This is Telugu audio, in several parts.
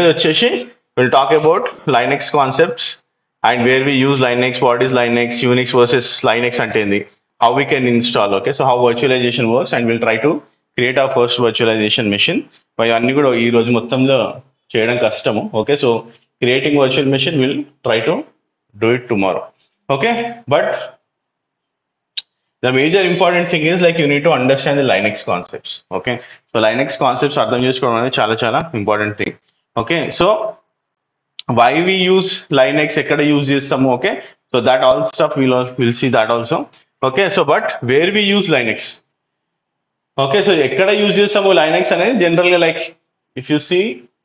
వచ్చేసి will talk about Linux concepts and where we use Linux what is Linux Unix versus Linux అంటే ఏంది how we can install okay so how virtualization works and will try to create a first virtualization machine అన్నీ కూడా ఈ రోజు మొత్తంలో చేయడం కష్టము okay so creating virtual machine will try to do it tomorrow okay but the major important thing is like you need to understand the Linux concepts. Okay. So Linux concepts అర్థం చేసుకోవడం అనేది చాలా చాలా important thing okay so why we use Linux ఎక్కడ యూజ్ చేస్తాము okay so that all stuff will will see that also okay so but where we use Linux okay so ఎక్కడ యూజ్ చేస్తాము లైనెక్స్ అనేది జనరల్గా like if you see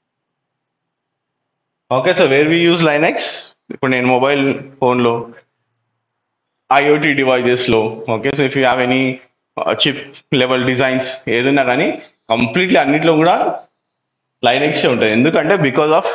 okay so where we use Linux ఇప్పుడు నేను మొబైల్ ఫోన్లో ఐఓటీ డివైజెస్లో okay so if you have any chip level designs ఏదైనా కానీ కంప్లీట్లీ అన్నిట్లో కూడా లైనెక్స్ ఉంటుంది ఎందుకంటే because of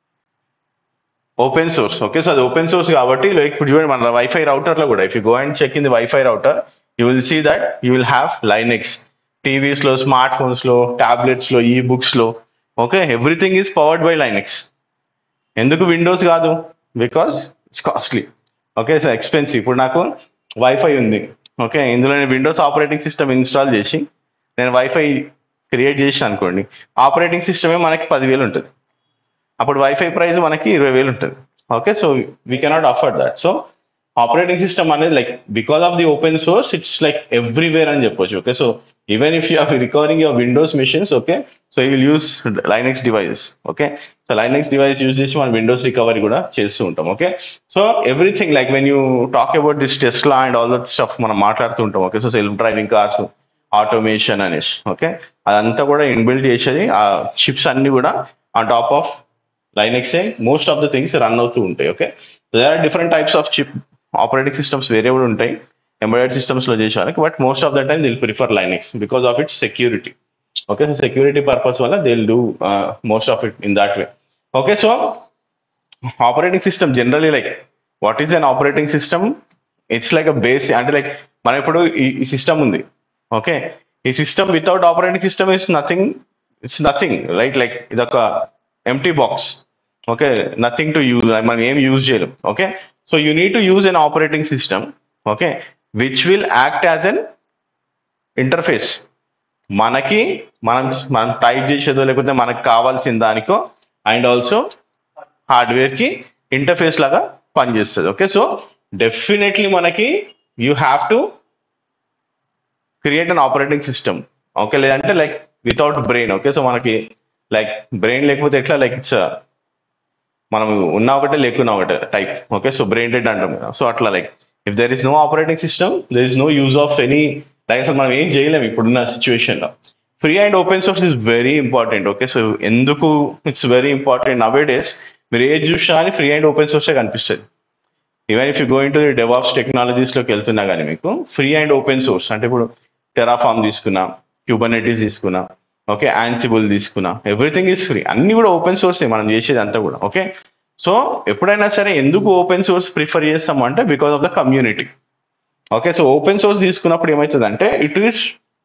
open source okay so అది ఓపెన్ సోర్స్ కాబట్టి లైక్ ఇప్పుడు చూడండి మన వైఫై రౌటర్లో కూడా if you go and check in the WiFi router you will see that you will have Linux టీవీస్లో స్మార్ట్ ఫోన్స్లో ట్యాబ్లెట్స్లో ఈ బుక్స్లో okay everything is powered by Linux ఎందుకు విండోస్ కాదు because it's costly okay so expensive ఇప్పుడు నాకు వైఫై ఉంది ఓకే ఇందులో నేను విండోస్ ఆపరేటింగ్ సిస్టమ్ ఇన్స్టాల్ చేసి నేను వైఫై క్రియేట్ చేసి అనుకోండి ఆపరేటింగ్ సిస్టమే మనకి పదివేలు ఉంటుంది అప్పుడు వైఫై ప్రైస్ మనకి ఇరవై వేలు ఉంటుంది okay so we cannot afford that so operating system అనేది like because of the open source it's like everywhere అని చెప్పొచ్చు okay so even if you are recovering your Windows machines okay so you will use Linux device okay so Linux device use చేసి మనం విండోస్ రికవరీ కూడా చేస్తూ ఉంటాం okay so everything like when you talk about this Tesla and all that stuff మనం మాట్లాడుతూ ఉంటాం okay so self driving cars automation అనేసి ఓకే అదంతా కూడా ఇన్బిల్డ్ చేసేది ఆ చిప్స్ అన్ని కూడా ఆన్ టాప్ ఆఫ్ లైనెక్సే most of the things run అవుతూ ఉంటాయి okay they are different types of chip operating systems వేరే కూడా ఉంటాయి ఎంబెడెడ్ సిస్టమ్స్లో చేసేవాళ్ళకి but most of the time they'll prefer Linux because of its security okay so security purpose వల్ల they will do most of it in that way okay so operating system generally like what is an operating system it's like a base అంటే లైక్ మన ఇప్పుడు ఈ సిస్టమ్ ఉంది ఓకే ఈ system without operating system is nothing it's nothing right like ఇదొక empty box okay nothing to use మనం ఏం యూజ్ చేయలేం okay so you need to use an operating system okay which will act as an interface మనకి మనం మనం టైప్ చేసేదో లేకపోతే మనకు కావాల్సిన దానికో అండ్ ఆల్సో హార్డ్వేర్కి ఇంటర్ఫేస్ లాగా పనిచేస్తుంది ఓకే సో డెఫినెట్లీ మనకి you have to create an operating system okay లేదంటే like without brain okay so మనకి లైక్ బ్రెయిన్ లేకపోతే ఎట్లా లైక్ ఇట్స్ మనం ఉన్న ఒకటే లేకున్నా ఒకటే type okay so brain dead అంటాం కదా సో అట్లా like if there is no operating system there is no use of any like అసలు మనం ఏం చేయలేము ఇప్పుడున్న సిచ్యువేషన్లో free and open source is very important okay so ఎందుకు it's very important nowadays మీరు ఏది చూసినా కానీ ఫ్రీ అండ్ ఓపెన్ సోర్సే కనిపిస్తుంది even if you going to the DevOps టెక్నాలజీస్లోకి వెళ్తున్నా కానీ మీకు ఫ్రీ అండ్ ఓపెన్ సోర్స్ అంటే ఇప్పుడు టెరాఫామ్ తీసుకున్నా క్యూబర్నెటీస్ తీసుకున్నా ఓకే యాన్సిబుల్ తీసుకున్నా ఎవ్రీథింగ్ ఈజ్ ఫ్రీ అన్ని కూడా ఓపెన్ సోర్స్ మనం చేసేది అంతా కూడా ఓకే సో ఎప్పుడైనా సరే ఎందుకు ఓపెన్ సోర్స్ ప్రిఫర్ చేస్తాము అంటే because of the community okay so open source తీసుకున్నప్పుడు ఏమవుతుంది అంటే ఇట్ ఈస్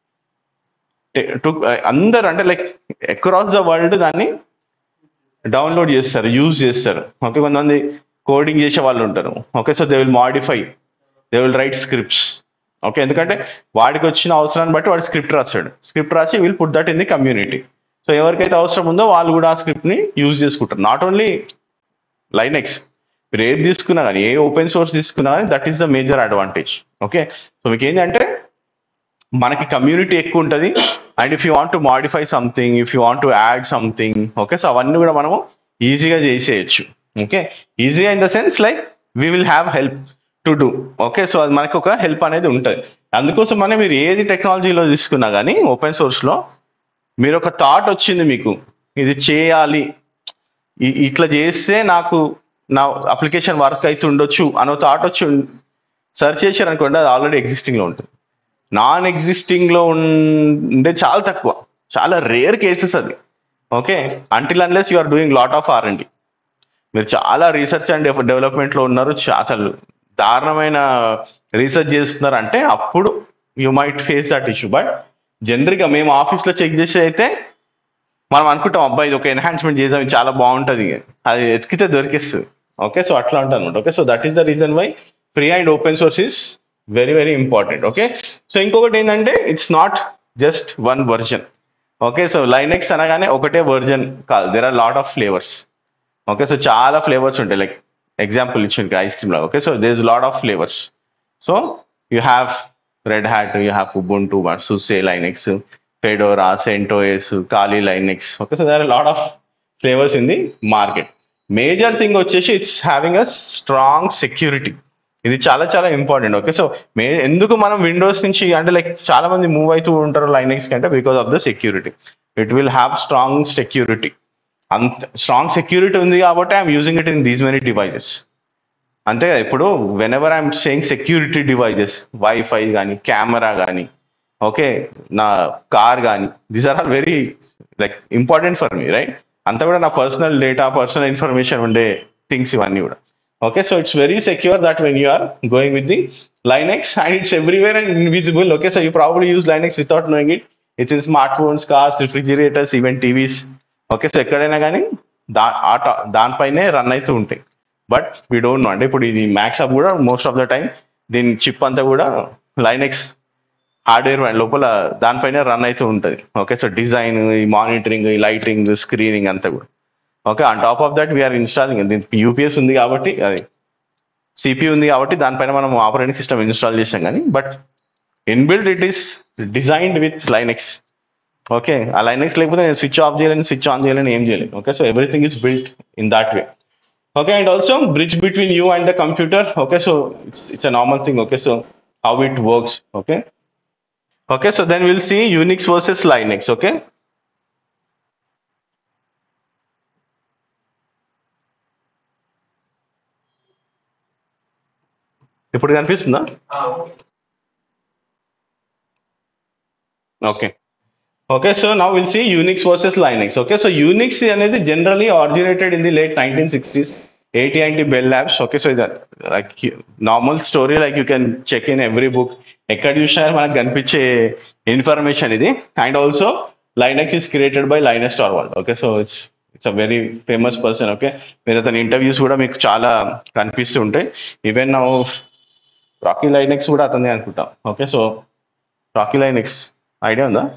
టు అందరు అంటే లైక్ అక్రాస్ ద వరల్డ్ దాన్ని డౌన్లోడ్ చేస్తారు యూజ్ చేస్తారు ఓకే కొంతమంది కోడింగ్ చేసే వాళ్ళు ఉంటారు okay so they will modify they will write scripts okay ఎందుకంటే వాడికి వచ్చిన అవసరాన్ని బట్టి వాడు స్క్రిప్ట్ రాస్తాడు స్క్రిప్ట్ రాసి will put that in the community so ఎవరికైతే అవసరం ఉందో వాళ్ళు కూడా ఆ స్క్రిప్ట్ని యూజ్ చేసుకుంటారు నాట్ ఓన్లీ లైనెక్స్ మీరు ఏది తీసుకున్నా కానీ ఏ ఓపెన్ సోర్స్ తీసుకున్నా కానీ that is the major advantage okay so మీకు ఏంటంటే మనకి కమ్యూనిటీ ఎక్కువ ఉంటుంది and if you want to modify something if you want to add something okay so అవన్నీ కూడా మనము ఈజీగా చేసేయచ్చు ఓకే ఈజీగా in the sense like we will have help to do okay so అది మనకి ఒక హెల్ప్ అనేది ఉంటుంది అందుకోసం మనం మీరు ఏది టెక్నాలజీలో తీసుకున్నా కానీ ఓపెన్ సోర్స్లో మీరు ఒక థాట్ వచ్చింది మీకు ఇది చేయాలి ఇ- ఇట్లా చేస్తే నాకు నా అప్లికేషన్ వర్క్ అయితే ఉండొచ్చు అనో థాట్ వచ్చి సెర్చ్ చేశారు అనుకోండి అది ఆల్రెడీ ఎగ్జిస్టింగ్లో ఉంటుంది నాన్ ఎగ్జిస్టింగ్లో ఉండే చాలా తక్కువ చాలా రేర్ కేసెస్ అది okay until unless you are doing lot of or అండి మీరు చాలా రీసెర్చ్ అండ్ డెవలప్మెంట్లో ఉన్నారు చా- అసలు దారుణమైన రీసెర్చ్ చేస్తున్నారు అంటే అప్పుడు you might face that issue but జనరల్గా మేము ఆఫీస్లో చెక్ చేసి అయితే మనం అనుకుంటాం అబ్బాయి ఇది ఒక ఎన్హాన్స్మెంట్ చేసాం ఇది చాలా బాగుంటుంది అది ఎతికితే దొరికేస్తుంది ఓకే సో అట్లా ఉంటుంది అనమాట okay so that is the reason why free and open source is very very important okay so ఇంకొకటి ఏంటంటే it's not just one version okay so Linux అనగానే ఒకటే వర్జన్ కాదు there are lot of flavours okay so చాలా ఫ్లేవర్స్ ఉంటాయి లైక్ ఎగ్జాంపుల్ ఇచ్చింది ఐస్ క్రీమ్ లో okay so there is lot of flavours so you have Red Hat you have Ubuntu SUSE Linux Fedora CentOS కాలీ Linux okay so there are lot of flavours in the market major thing వచ్చేసి it's having a strong security ఇది చాలా చాలా ఇంపార్టెంట్ ఓకే సో మే ఎందుకు మనం విండోస్ నుంచి అంటే లైక్ చాలా మంది మూవ్ అవుతూ ఉంటారు లైనెక్స్ కంటే because of the security it will have strong security అంత స్ట్రాంగ్ సెక్యూరిటీ ఉంది కాబట్టి I'm using it in these many devices అంతే కదా ఇప్పుడు whenever I'm saying security devices wifi కానీ కెమెరా కానీ ఓకే నా కార్ కానీ these are are very like important for me right అంతా కూడా నా పర్సనల్ డేటా పర్సనల్ ఇన్ఫర్మేషన్ ఉండే థింగ్స్ ఇవన్నీ కూడా okay so it's very secure that when you are going with the Linux and it's everywhere and invisible okay so you probably use Linux without knowing it it's in smart phones cars refrigerators even TVs okay so ఎక్కడైనా కానీ దా ఆ టా- దానిపైనే రన్ అవుతూ ఉంటాయి బట్ వీ డోంట్ నో అంటే ఇప్పుడు ఇది మ్యాక్స్ అప్ కూడా మోస్ట్ ఆఫ్ ద టైం దీని చిప్ అంతా కూడా లైనెక్స్ హార్డ్వేర్ లోపల దానిపైనే రన్ అవుతూ ఉంటుంది ఓకే సో డిజైన్ ఈ మానిటరింగ్ ఈ లైటింగ్ స్క్రీనింగ్ అంతా కూడా okay on top of that we are installing దీనికి యూపీఎస్ ఉంది కాబట్టి అది సిపి ఉంది కాబట్టి దానిపైన మనం ఆపరేటింగ్ సిస్టమ్ ఇన్స్టాల్ చేసాం కానీ but inbuilt it is designed with Linux okay ఆ లైనెక్స్ లేకపోతే నేను స్విచ్ ఆఫ్ చేయలేను స్విచ్ ఆన్ చేయలేను ఏం చేయలేను okay so everything is built in that way okay and also bridge between you and the computer okay so it's, it's a normal thing okay so how it works okay okay so then we'll see unix versus linux okay ఇప్పుడు కనిపిస్తుందా okay okay so now will see Unix versus Linux okay so Unix అనేది generally originated in the late nineteen sixties AT&T Bell Labs. Okay, so that like you- normal story, like you can check in every book. ఎక్కడ చూసినా మనకు కనిపించే ఇన్ఫర్మేషన్ ఇది and also Linux is created by Linus Torvald okay so it's it's a very famous person okay మీరు అతని ఇంటర్వ్యూస్ కూడా మీకు చాలా కనిపిస్తూ ఉంటాయి ఈవెన్ నా రాకీ లైనక్స్ కూడా అతనే అనుకుంటా okay so Rocky Linux idea ఉందా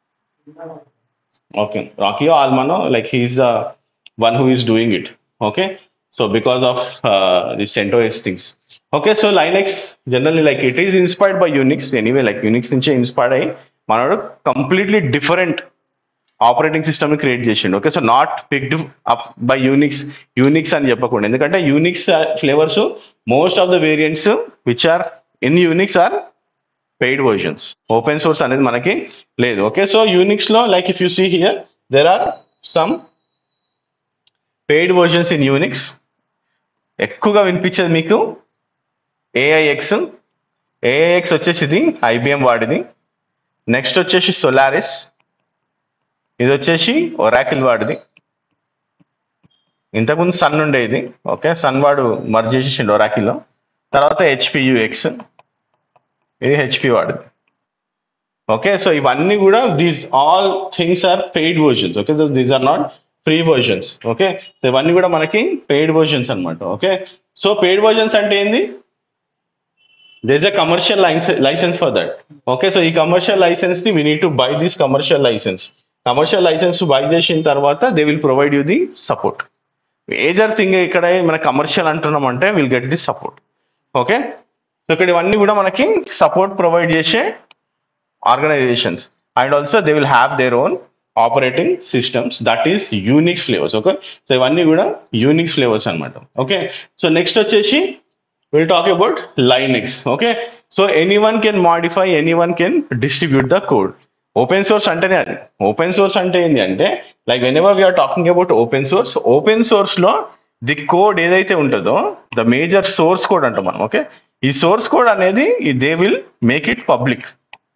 ఓకే రాకీ ఆల్మానో like he is the one who is doing it okay so because of the CentOS things okay so Linux generally like it is inspired by Unix anyway like Unix నుంచే ఇన్స్పైర్డ్ అయ్యి మనోడు completely different operating system create చేసిండు okay so not picked up by Unix Unix అని చెప్పకుండా ఎందుకంటే Unix flavours most of the variants which are in Unix are paid versions open source అనేది మనకి లేదు ఓకే సో యూనిక్స్ లో like if you see here there are some paid versions in Unix ఎక్కువగా వినిపించేది మీకు ఏఐఎక్స్ ఏఐఎక్స్ వచ్చేసి ఇది ఐబిఎం వాడిది నెక్స్ట్ వచ్చేసి సోలారిస్ ఇది వచ్చేసి ఒరాకిల్ వాడిది ఇంతకుముందు సన్ ఉండేది ఓకే సన్ వాడు మర్జ్ చేసేసిండు ఒరాకిల్లో తర్వాత హెచ్పియుఎక్స్ ఇది హెచ్పి వాడిది ఓకే సో ఇవన్నీ కూడా these all things are paid versions okay these are not free versions okay so ఇవన్నీ కూడా మనకి పెయిడ్ వర్జన్స్ అన్నమాట ఓకే సో పెయిడ్ వర్జన్స్ అంటే ఏంది there's a commercial licence for that okay so ఈ కమర్షియల్ లైసెన్స్ ని we need to buy this commercial licence commercial licence buy చేసిన తర్వాత they will provide you the support major thing ఇక్కడ మన కమర్షియల్ అంటున్నాం అంటే will get the support okay so ఇక్కడ ఇవన్నీ కూడా మనకి సపోర్ట్ ప్రొవైడ్ చేసే organisations and also they will have their own operating systems that is Unix flavours okay so ఇవన్నీ కూడా యూనిక్స్ ఫ్లేవర్స్ అన్నమాట ఓకే సో నెక్స్ట్ వచ్చేసి will talk about Linux okay so any one can modify any one can distribute the code open source అంటేనే అది ఓపెన్ సోర్స్ అంటే ఏంటి అంటే like whenever we're talking about open source open source లో ది కోడ్ ఏదైతే ఉంటుందో ద మేజర్ సోర్స్ కోడ్ అంటాం మనం ఓకే ఈ సోర్స్ కోడ్ అనేది they will make it public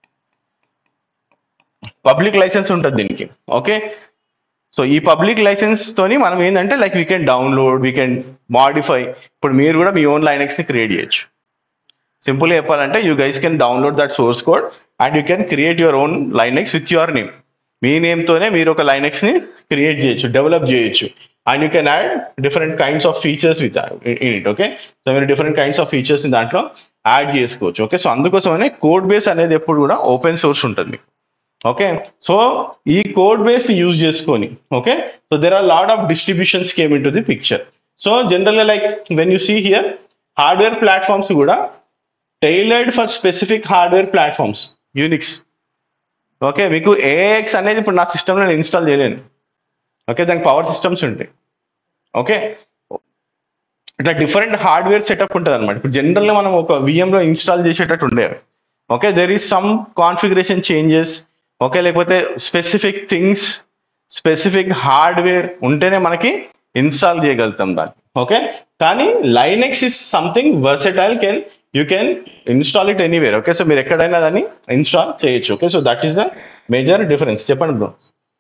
public licence ఉంటుంది దీనికి ఓకే సో ఈ పబ్లిక్ లైసెన్స్ తోని మనం ఏంటంటే like we can download we can modify ఇప్పుడు మీరు కూడా మీ ఓన్ లైనెక్స్ ని క్రియేట్ చేయొచ్చు సింపుల్ చెప్పాలంటే you guys can download that source code and you can create your own Linux with your name మీ నేమ్తోనే మీరు ఒక లైనెక్స్ ని క్రియేట్ చేయొచ్చు డెవలప్ చేయొచ్చు and you can add different kinds of features within it okay so మీరు డిఫరెంట్ కైండ్స్ ఆఫ్ ఫీచర్స్ దాంట్లో యాడ్ చేసుకోవచ్చు ఓకే సో అందుకోసమనే కోడ్ బేస్ అనేది ఎప్పుడు కూడా ఓపెన్ సోర్స్ ఉంటుంది మీకు ఓకే సో ఈ కోడ్ బేస్ యూజ్ చేసుకొని okay so there are lot of distributions came into the picture so జనరల్గా like when you see here hardware platforms కూడా tailored for specific hardware platforms Unix okay మీకు ఏఎక్స్ అనేది ఇప్పుడు నా సిస్టంలో నేను ఇన్స్టాల్ చేయలేను ఓకే దానికి పవర్ సిస్టమ్స్ ఉంటాయి ఓకే ఇట్లా డిఫరెంట్ హార్డ్వేర్ సెటప్ ఉంటుంది అనమాట ఇప్పుడు జనరల్గా మనం ఒక VM లో ఇన్స్టాల్ చేసేటట్టు ఉండేవి okay there is some configuration changes okay లేకపోతే స్పెసిఫిక్ థింగ్స్ స్పెసిఫిక్ హార్డ్వేర్ ఉంటేనే మనకి ఇన్స్టాల్ చేయగలుగుతాం దాన్ని ఓకే కానీ Linux is something versatile can you can install it anywhere okay so మీరు ఎక్కడైనా దాన్ని ఇన్స్టాల్ చేయొచ్చు okay so that is the major difference చెప్పండి బ్రో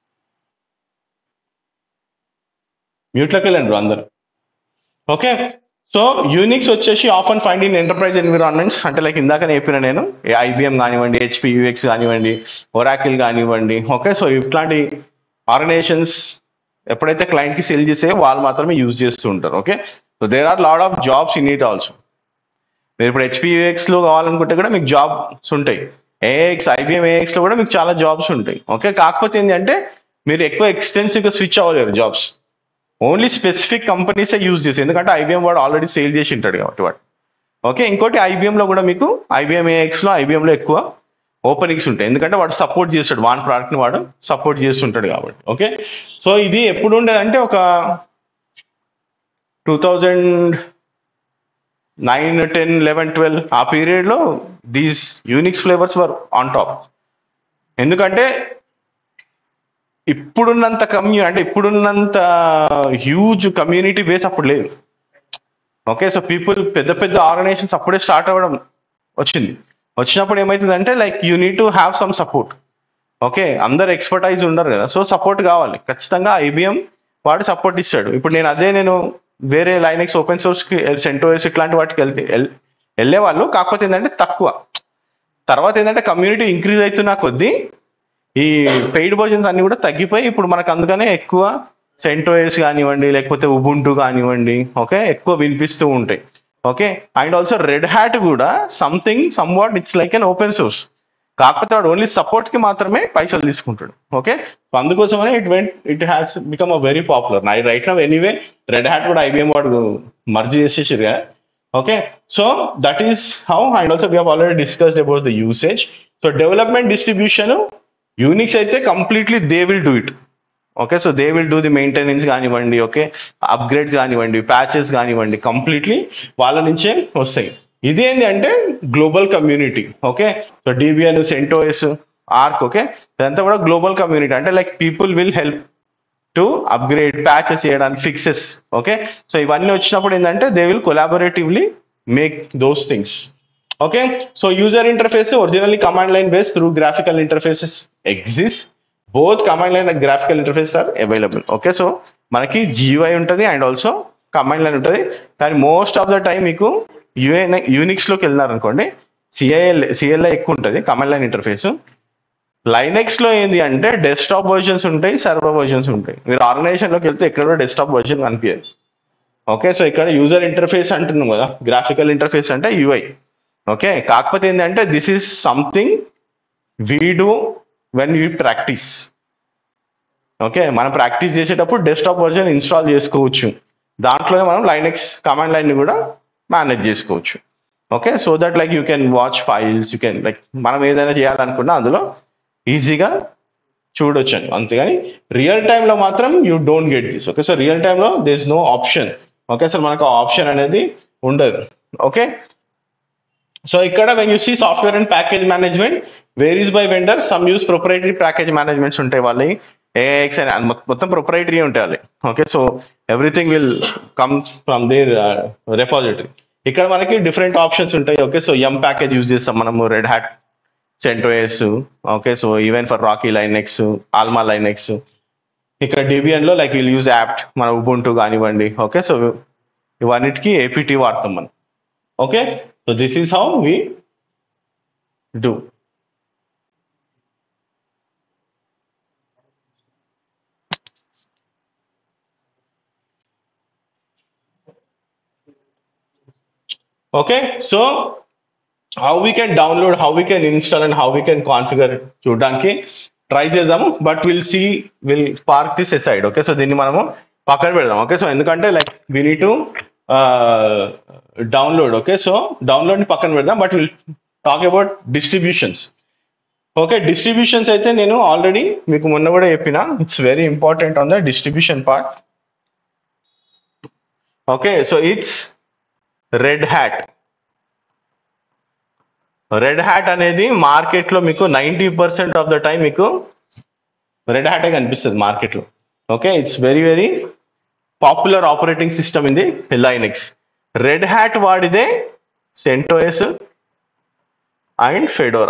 మ్యూట్లోకి వెళ్ళండి బ్రో అందరు ఓకే సో యూనిక్స్ వచ్చేసి ఆఫ్ అండ్ ఫైండ్ ఇన్ ఎంటర్ప్రైజ్ ఎన్విరాన్మెంట్స్ అంటే లైక్ ఇందాక చెప్పిన నేను ఐబిఎం కానివ్వండి హెచ్పి యూఎక్స్ కానివ్వండి ఒరాకిల్ కానివ్వండి ఓకే సో ఇట్లాంటి ఆర్గనైజేషన్స్ ఎప్పుడైతే client కి సెల్ చేసే వాళ్ళు మాత్రమే యూజ్ చేస్తూ ఉంటారు okay so there are lot of jobs in it also మీరు ఇప్పుడు హెచ్పి యూఎక్స్ లో కావాలనుకుంటే కూడా మీకు జాబ్స్ ఉంటాయి ఏఎక్స్ ఐబిఎం ఏఎక్స్ లో కూడా మీకు చాలా జాబ్స్ ఉంటాయి ఓకే కాకపోతే ఏంటంటే మీరు ఎక్కువ ఎక్స్టెన్సివ్ గా స్విచ్ అవ్వలేరు jobs only specific companies use చేసి ఎందుకంటే ఐబిఎం వాడు ఆల్రెడీ సేల్ చేసి ఉంటాడు కాబట్టి వాడు ఓకే ఇంకోటి IBM లో కూడా మీకు ఐబిఎం ఏఎక్స్ లో IBM లో ఎక్కువ ఓపెనింగ్స్ ఉంటాయి ఎందుకంటే వాడు సపోర్ట్ చేస్తాడు వాన్ ప్రోడక్ట్ ని వాడు సపోర్ట్ చేస్తుంటాడు కాబట్టి ఓకే సో ఇది ఎప్పుడు ఉండేదంటే ఒక two thousand nine ten eleven twelve ఆ పీరియడ్ లో these Unix flavours were on top ఎందుకంటే ఇప్పుడున్నంత కమ్యూ అంటే ఇప్పుడున్నంత హ్యూజ్ కమ్యూనిటీ బేస్ అప్పుడు లేదు ఓకే సో పీపుల్ పెద్ద పెద్ద ఆర్గనైజేషన్స్ అప్పుడే స్టార్ట్ అవ్వడం వచ్చింది వచ్చినప్పుడు ఏమవుతుందంటే like you need to have some support okay అందరు ఎక్స్పర్టైజ్ ఉండరు కదా సో సపోర్ట్ కావాలి ఖచ్చితంగా ఐబిఎం వాడు సపోర్ట్ ఇస్తాడు ఇప్పుడు నేను అదే నేను వేరే లైనెక్స్ ఓపెన్ సోర్స్ కి సెంటోఎస్ ఇట్లాంటి వాటికి వెళ్తే వెళ్- వెళ్ళే వాళ్ళు కాకపోతే ఏంటంటే తక్కువ తర్వాత ఏంటంటే కమ్యూనిటీ ఇంక్రీజ్ అవుతున్న కొద్దీ ఈ పెయిడ్ వర్జన్స్ అన్ని కూడా తగ్గిపోయి ఇప్పుడు మనకు అందుకనే ఎక్కువ సెంటోఎస్ కానివ్వండి లేకపోతే ఉబుంటు కానివ్వండి ఓకే ఎక్కువ వినిపిస్తూ ఉంటాయి okay and also Red Hat కూడా something somewhat it's like an open source కాకపోతే వాడు ఓన్లీ సపోర్ట్ కి మాత్రమే పైసలు తీసుకుంటాడు ఓకే సో అందుకోసమనే it went it has become a very popular నై right now anyway Red Hat కూడా ఐబిఎం వాడు మర్జ్ చేసేసారు కదా okay so that is how and also we already discussed about the usage so development distribution Unix అయితే completely they will do it okay so they will do the maintenance కానివ్వండి ఓకే అప్గ్రేడ్స్ కానివ్వండి ప్యాచెస్ కానివ్వండి కంప్లీట్లీ వాళ్ళ నుంచే వస్తాయి ఇది ఏంటి అంటే global community okay so Debian CentOS Arch okay ఇదంతా కూడా గ్లోబల్ కమ్యూనిటీ అంటే like people will help to upgrade patches చేయడానికి ఫిక్సెస్ ఓకే సో ఇవన్నీ వచ్చినప్పుడు ఏంటంటే they will collaboratively make those things okay so user interface originally command line based through graphical interfaces exist both command line and graphical interface are available okay so మనకి జియూఐ ఉంటుంది అండ్ ఆల్సో కమాండ్ లైన్ ఉంటుంది కానీ మోస్ట్ ఆఫ్ ద టైం మీకు యూఏ యూనిక్స్ లోకి వెళ్ళినారు అనుకోండి సిఐఎల్ సిఎల్ఐ ఎక్కువ ఉంటుంది కమాండ్ లైన్ ఇంటర్ఫేస్ లైనెక్స్ లో ఏంది అంటే డెస్క్టాప్ వర్షన్స్ ఉంటాయి సర్వర్ వర్షన్స్ ఉంటాయి మీరు ఆర్గనైజేషన్ లోకి వెళ్తే ఎక్కడ కూడా డెస్క్టాప్ వర్షన్ కనిపించదు ఓకే సో ఇక్కడ యూజర్ ఇంటర్ఫేస్ అంటున్నాం కదా గ్రాఫికల్ ఇంటర్ఫేస్ అంటే యూఐ ఓకే కాకపోతే ఏంటంటే this is something we do when you practice okay మనం ప్రాక్టీస్ చేసేటప్పుడు డెస్క్టాప్ వర్షన్ ఇన్స్టాల్ చేసుకోవచ్చు దాంట్లోనే మనం లైనెక్స్ కమాండ్ లైన్ కూడా మేనేజ్ చేసుకోవచ్చు okay so that like you can watch files you can like మనం ఏదైనా చేయాలనుకున్నా అందులో ఈజీగా చూడొచ్చు అంతేగాని రియల్ టైంలో మాత్రం you don't get this okay so real టైంలో this no option okay sir మనకు ఆప్షన్ అనేది ఉండదు ఓకే సో ఇక్కడ when you see software and package management varies by vendor some use proprietary package managements ఉంటాయి వాళ్ళవి ఏఎక్స్ అని మొ- మొత్తం ప్రొపరేటరీ ఉంటాయి వాళ్ళవి okay so everything will come from their repository ఇక్కడ మనకి డిఫరెంట్ ఆప్షన్స్ ఉంటాయి ఓకే సో ఎం ప్యాకేజ్ యూజ్ చేస్తాం మనము Red hat CentOS okay so even for Rocky Linux Alma Linux ఇక్కడ డిబిఎన్ లో లైక్ విల్ యూజ్ యాప్ మన ఉబుంటు కానివ్వండి ఓకే సో ఇవన్నిటికీ ఏపీటీ వాడతాం మనం okay so this is how we do okay so how we can download how we can install and how we can configure చూడడానికి ట్రై చేద్దాము but will see will park this side okay so దీన్ని మనము పక్కన పెడదాం ఓకే సో ఎందుకంటే like we need to download okay so download ని పక్కన పెడదాం but will talk about distributions okay distributions అయితే నేను ఆల్రెడీ మీకు మొన్న కూడా చెప్పిన it's very important on the distribution part okay so it's Red Hat Red Hat అనేది మార్కెట్లో మీకు ninety percent of the time మీకు రెడ్ హ్యాటే కనిపిస్తుంది మార్కెట్లో okay it's very very popular operating system ఇది లైనెక్స్ రెడ్ హ్యాట్ వాడిదే CentOS and Fedora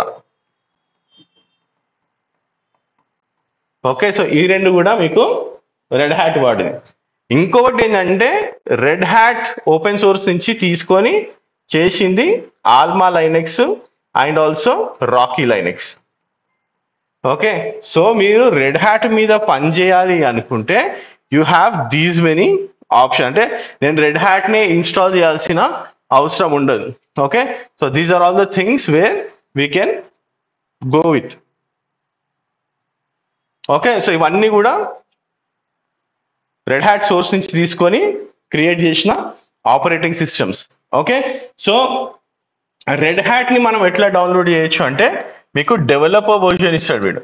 okay so ఈ రెండు కూడా మీకు రెడ్ హ్యాట్ వాడింది ఇంకొకటి ఏంటంటే రెడ్ హ్యాట్ ఓపెన్ సోర్స్ నుంచి తీసుకొని చేసింది Alma Linux and also Rocky Linux okay so మీరు రెడ్ హ్యాట్ మీద పని చేయాలి అనుకుంటే you have these many option అంటే నేను రెడ్ హ్యాట్ ని ఇన్స్టాల్ చేయాల్సిన అవసరం ఉండదు okay so these are all the things where we can go with okay so ఇవన్నీ కూడా రెడ్ హ్యాట్ సోర్స్ నుంచి తీసుకొని క్రియేట్ చేసిన operating systems okay so Red Hat ని మనం ఎట్లా డౌన్లోడ్ చేయొచ్చు అంటే మీకు డెవలపర్ వర్షన్ ఇస్తాడు వీడు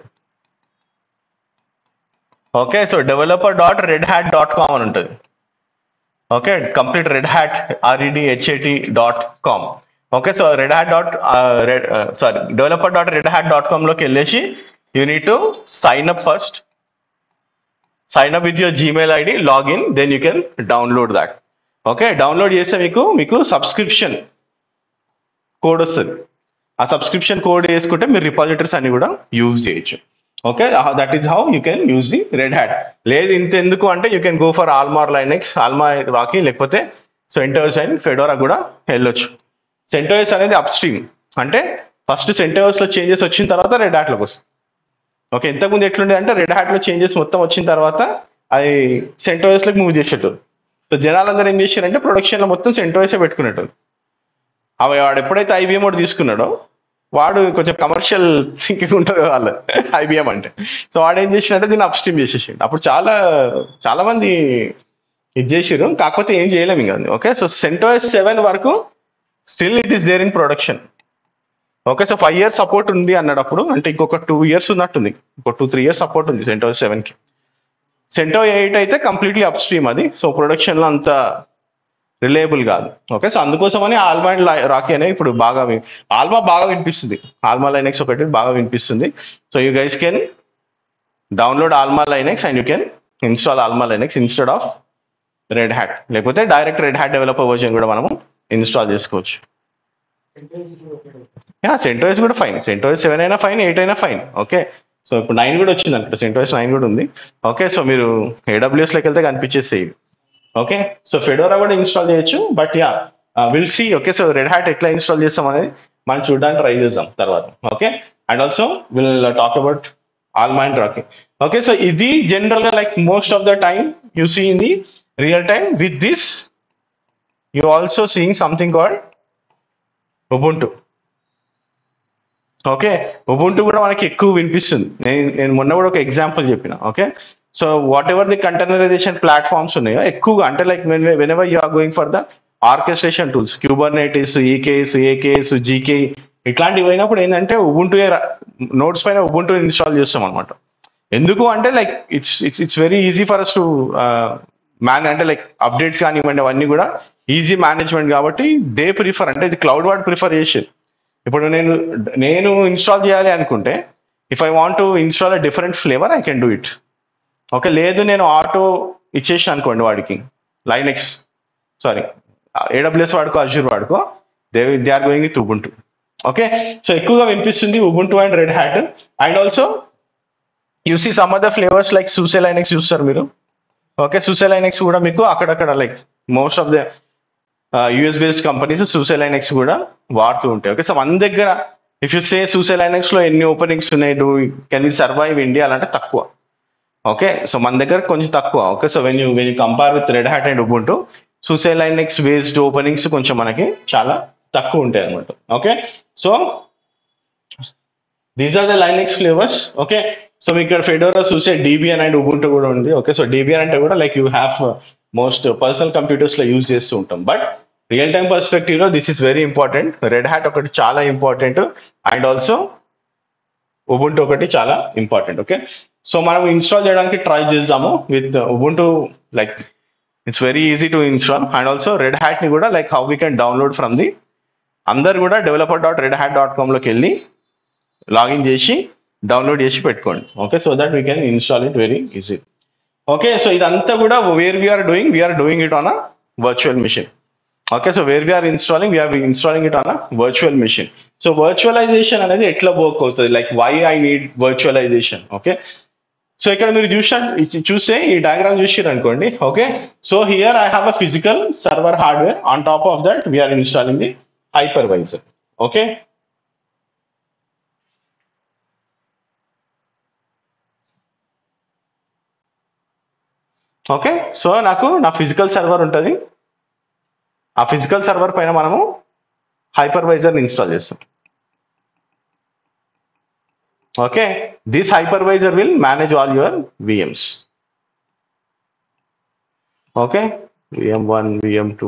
okay so developer dot Red Hat dot com అని ఉంటుంది okay complete Red Hat R E D H A T dot com okay so Red Hat dot Red sorry developer dot Red Hat dot com లోకి వెళ్ళేసి you need to sign up first sign up with your Gmail ID login then you can download that okay download చేస్తే మీకు మీకు సబ్స్క్రిప్షన్ కోడ్ వస్తుంది ఆ సబ్స్క్రిప్షన్ కోడ్ వేసుకుంటే మీరు రిపాజిటరీస్ అన్ని కూడా యూజ్ చేయొచ్చు okay that is how you can use the Red Hat లేదు ఇంత ఎందుకు అంటే you can go for Alma Linux Alma Rocky లేకపోతే సెంటర్స్ అండ్ ఫెడోరా కూడా వెళ్ళొచ్చు సెంటర్స్ అనేది అప్ స్ట్రీమ్ అంటే ఫస్ట్ సెంటర్స్ లో చేంజెస్ వచ్చిన తర్వాత రెడ్ హ్యాట్ లోకి వస్తుంది ఓకే ఇంతకుముందు ఎట్లుండే అంటే రెడ్ హ్యాట్ లో చేంజెస్ మొత్తం వచ్చిన తర్వాత అది సెంటోఎస్ లోకి మూవ్ చేసేట్టు సో జనాలందరూ ఏం చేశారంటే ప్రొడక్షన్ లో మొత్తం సెంటోఎస్ పెట్టినట్టు అవి వాడు ఎప్పుడైతే ఐబిఎం వాడు తీసుకున్నాడో వాడు కొంచెం కమర్షియల్ థింకింగ్ ఉంటుంది వాళ్ళ ఐబిఎం అంటే సో వాడు ఏం చేసిండంటే దీన్ని అప్ స్ట్రీమ్ చేసేసిండు అప్పుడు చాలా చాలా మంది ఇది చేసిరు కాకపోతే ఏం చేయలేము ఇంకా ఓకే సో సెంటోఎస్ సెవెన్ వరకు still it is there in production okay so five years support ఉంది అన్నాడు అప్పుడు అంటే ఇంకొక టూ ఇయర్స్ ఉన్నట్టుంది ఇంకో టూ త్రీ ఇయర్స్ సపోర్ట్ ఉంది సెంటో సెవెన్ కి సెంటో ఎయిట్ అయితే కంప్లీట్లీ అప్ స్ట్రీమ్ అది సో ప్రొడక్షన్ లో అంత రిలయబుల్ కాదు ఓకే సో అందుకోసమని ఆల్మా అండ్ రాకీ అనేవి ఇప్పుడు బాగా వి- ఆల్మా బాగా వినిపిస్తుంది ఆల్మా లైనెక్స్ ఒకటి బాగా వినిపిస్తుంది so you guys can download Alma Linux and you can install Alma Linux instead of Red Hat లేకపోతే direct Red Hat developer version కూడా మనము ఇన్స్టాల్ చేసుకోవచ్చు యా సెంటోస్ కూడా ఫైన్ సెంటోస్ సెవెన్ అయినా ఫైన్ ఎయిట్ అయినా ఫైన్ ఓకే సో ఇప్పుడు నైన్ కూడా వచ్చింది అనుకుంటా సెంటోస్ నైన్ కూడా ఉంది ఓకే సో మీరు ఏడబ్ల్యూఎస్ లోకి వెళ్తే కనిపించేసేది ఓకే సో ఫెడోరా కూడా ఇన్స్టాల్ చేయొచ్చు but yeah will see okay so Red Hat ఎట్లా ఇన్స్టాల్ చేస్తాం అనేది మనం చూడడానికి ట్రై చేద్దాం తర్వాత okay and also will talk about all mind Rocky okay so ఇది జనరల్ గా like most of the time you see in the real time with this you also seeing something called Ubuntu okay Ubuntu కూడా మనకి ఎక్కువ వినిపిస్తుంది నేను నేను మొన్న కూడా ఒక ఎగ్జాంపుల్ చెప్పిన okay so whatever the containerization platforms ఉన్నాయో ఎక్కువగా అంటే like whenever you are going for the orchestration tools Kubernetes EKS AKS GK ఇట్లాంటివి అయినప్పుడు ఏంటంటే ఉబుంటు నోట్స్ పైన ఉబుంటు ఇన్స్టాల్ చేస్తాం అనమాట ఎందుకు అంటే like it's it's it's very easy for us to man అంటే లైక్ అప్డేట్స్ కానివ్వండి అవన్నీ కూడా ఈజీ మేనేజ్మెంట్ కాబట్టి దే ప్రిఫర్ అంటే ఇది క్లౌడ్ వాడ్ ప్రిఫర్ చేసేది ఇప్పుడు నేను నేను ఇన్స్టాల్ చేయాలి అనుకుంటే if I want to install a different flavour I can do it okay లేదు నేను ఆటో ఇచ్చేసి అనుకోండి వాడికి లైనెక్స్ సారీ ఏడబ్ల్యూఎస్ వాడుకో అజ్యూర్ వాడుకో they they are going with Ubuntu okay so ఎక్కువగా వినిపిస్తుంది Ubuntu and Red Hat and also you see some other flavours like SUSE Linux చూస్తారు మీరు ఓకే సూసే లైనెక్స్ కూడా మీకు అక్కడక్కడ like most of the US based companies SUSE Linux కూడా వాడుతూ ఉంటాయి ఓకే సో మన దగ్గర ఇఫ్ యూ సే సూసే లైనెక్స్ లో ఎన్ని ఓపెనింగ్స్ ఉన్నాయి do can you survive India అంటే తక్కువ ఓకే సో మన దగ్గర కొంచెం తక్కువ okay so when you when you compare with Red Hat and Ubuntu SUSE Linux based openings కొంచెం మనకి చాలా తక్కువ ఉంటాయి అనమాట okay so these are the Linux flavours okay so మీకు ఇక్కడ ఫెడోరా చూసే డీబిఎన్ అండ్ ఉబుంటూ కూడా ఉంది ఓకే సో డీబిఎన్ అంటే కూడా like you have most personal computers లో యూజ్ చేస్తూ ఉంటాం బట్ రియల్ టైం పర్స్పెక్టివ్ లో this is very important Red Hat ఒకటి చాలా ఇంపార్టెంట్ అండ్ ఆల్సో ఉబుంటూ ఒకటి చాలా ఇంపార్టెంట్ ఓకే సో మనం ఇన్స్టాల్ చేయడానికి ట్రై చేద్దాము with Ubuntu like it's very easy to install and also Red Hat ని కూడా like how we can download from the అందరు కూడా developer dot Red Hat dot కామ్లోకి వెళ్ళి లాగిన్ చేసి డౌన్లోడ్ చేసి పెట్టుకోండి okay so that we can install it very easy okay so ఇదంతా కూడా where we are doing we are doing it on a virtual machine okay so where we are installing we are installing it on a virtual machine so virtualization అనేది ఎట్లా వర్క్ అవుతుంది like why I need virtualization okay so ఇక్కడ మీరు చూసా చూస్తే ఈ డయాగ్రామ్ చూసారు అనుకోండి okay so here I have a physical server hardware on top of that we are installing the hypervisor okay okay so నాకు నా ఫిజికల్ సర్వర్ ఉంటుంది ఆ ఫిజికల్ సర్వర్ పైన మనము హైపర్వైజర్ని ఇన్స్టాల్ చేస్తాం okay this hypervisor will manage all your VMs okay VM one VM two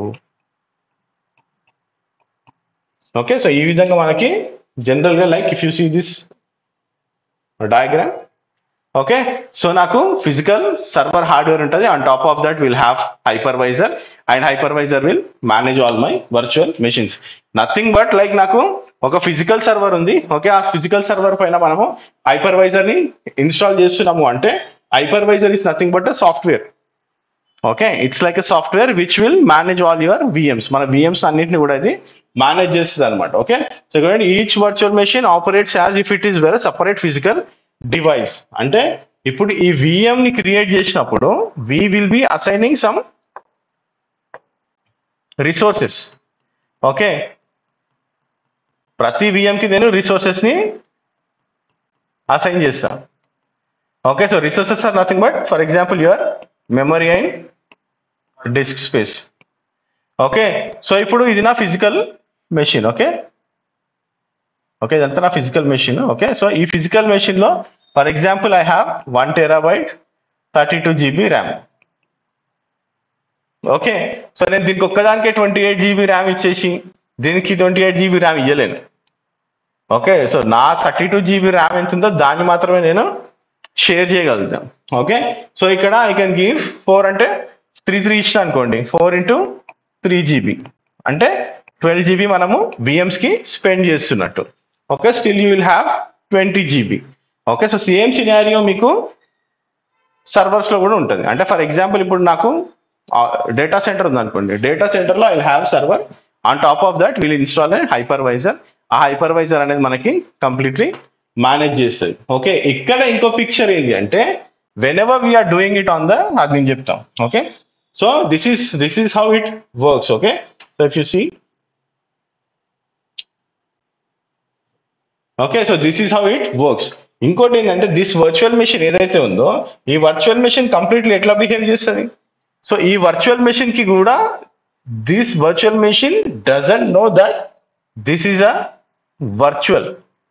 okay so ఈ విధంగా మనకి జనరల్గా like if you see this diagram okay so నాకు ఫిజికల్ సర్వర్ హార్డ్వేర్ ఉంటుంది on top of that will have hypervisor and hypervisor will manage all my virtual machines nothing but like నాకు ఒక ఫిజికల్ సర్వర్ ఉంది ఓకే ఆ ఫిజికల్ సర్వర్ పైన మనము హైపర్వైజర్ ని ఇన్స్టాల్ చేస్తున్నాము అంటే hypervisor is nothing but software okay it's like a software which will manage all your VMs మన విఎమ్స్ అన్నింటిని కూడా ఇది మేనేజ్ చేస్తుంది అనమాట ఓకే సో ఇక్కడ each virtual machine operates as if it is very separate physical device అంటే ఇప్పుడు ఈ విఎం ని క్రియేట్ చేసినప్పుడు we will be assigning some resources okay ప్రతి VM కి నేను రిసోర్సెస్ ని అసైన్ చేస్తాను okay so resources are nothing but for example your memory and disk space okay so ఇప్పుడు ఇది నా ఫిజికల్ మెషిన్ ఓకే ఓకే ఇదంతా నా ఫిజికల్ మెషిన్ ఓకే సో ఈ ఫిజికల్ మెషిన్ లో for example I have one terabyte thirty two GB RAM okay so నేను దీనికి ఒక్కదానికే ట్వంటీ ఎయిట్ జీబీ ర్యామ్ ఇచ్చేసి దీనికి ట్వంటీ ఎయిట్ జీబీ ర్యామ్ ఇవ్వలేను ఓకే సో నా థర్టీ టూ జీబీ ర్యామ్ ఎంత ఉందో దాన్ని మాత్రమే నేను షేర్ చేయగలుగుతాను ఓకే సో ఇక్కడ ఐ కెన్ గివ్ ఫోర్ అంటే త్రీ త్రీ ఇచ్చిన అనుకోండి ఫోర్ ఇంటూ త్రీ జీబీ అంటే ట్వెల్వ్ జీబీ మనము VMs కి స్పెండ్ చేస్తున్నట్టు okay still you will have twenty GB okay so same scenario మీకు సర్వర్స్ లో కూడా ఉంటుంది అంటే ఫర్ ఎగ్జాంపుల్ ఇప్పుడు నాకు డేటా సెంటర్ ఉంది అనుకోండి డేటా సెంటర్ లో I have server on top of that will install hypervisor ఆ హైపర్వైజర్ అనేది మనకి కంప్లీట్లీ మేనేజ్ చేస్తుంది ఓకే ఇక్కడ ఇంకో పిక్చర్ ఏంటి అంటే whenever we are doing it on the అది నేను చెప్తాం okay so this is this is how it works okay so if you see okay so this is how it works ఇంకోటి ఏంటంటే దిస్ వర్చువల్ మెషిన్ ఏదైతే ఉందో ఈ వర్చువల్ మెషిన్ కంప్లీట్లీ ఎట్లా బిహేవ్ చేస్తుంది సో ఈ వర్చువల్ మెషిన్ కి కూడా this virtual machine doesn't know that this is a virtual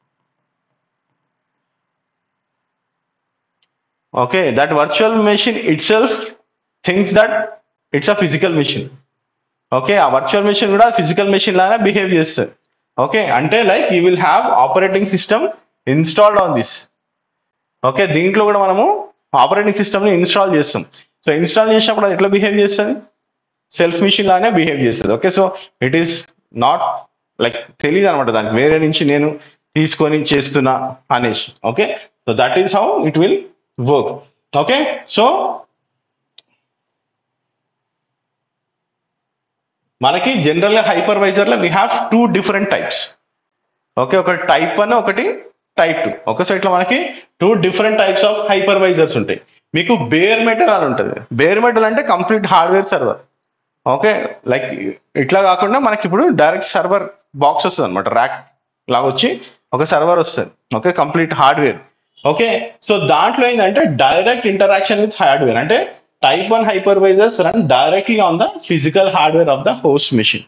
okay that virtual machine itself thinks that it's a physical machine okay ఆ వర్చువల్ మెషిన్ కూడా ఫిజికల్ మెషిన్ లానే బిహేవ్ చేస్తుంది ఓకే అంటే like you will have operating system installed on this okay దీంట్లో కూడా మనము ఆపరేటింగ్ సిస్టమ్ని ఇన్స్టాల్ చేస్తాం సో ఇన్స్టాల్ చేసినప్పుడు అది ఎట్లా బిహేవ్ చేస్తుంది సెల్ఫ్ మిషన్ లానే బిహేవ్ చేస్తుంది okay so it is not like తెలియదు అనమాట దానికి వేరే నుంచి నేను తీసుకొని చేస్తున్నా అనేసి okay so that is how it will work okay so మనకి జనరల్ గా హైపర్వైజర్ లో we have two different types okay ఒకటి టైప్ వన్ ఒకటి టైప్ టూ ఓకే సో ఇట్లా మనకి two different types of hypervisors ఉంటాయి మీకు బేర్ మెటల్ అని ఉంటుంది బేర్ మెటల్ అంటే complete hardware server okay like ఇట్లా కాకుండా మనకి ఇప్పుడు డైరెక్ట్ సర్వర్ బాక్స్ వస్తుంది అనమాట ర్యాక్ లాగా వచ్చి ఒక సర్వర్ వస్తుంది okay complete hardware okay so దాంట్లో ఏంటంటే డైరెక్ట్ ఇంటరాక్షన్ విత్ హార్డ్వేర్ అంటే type 1 hypervisors run directly on the physical hardware of the host machine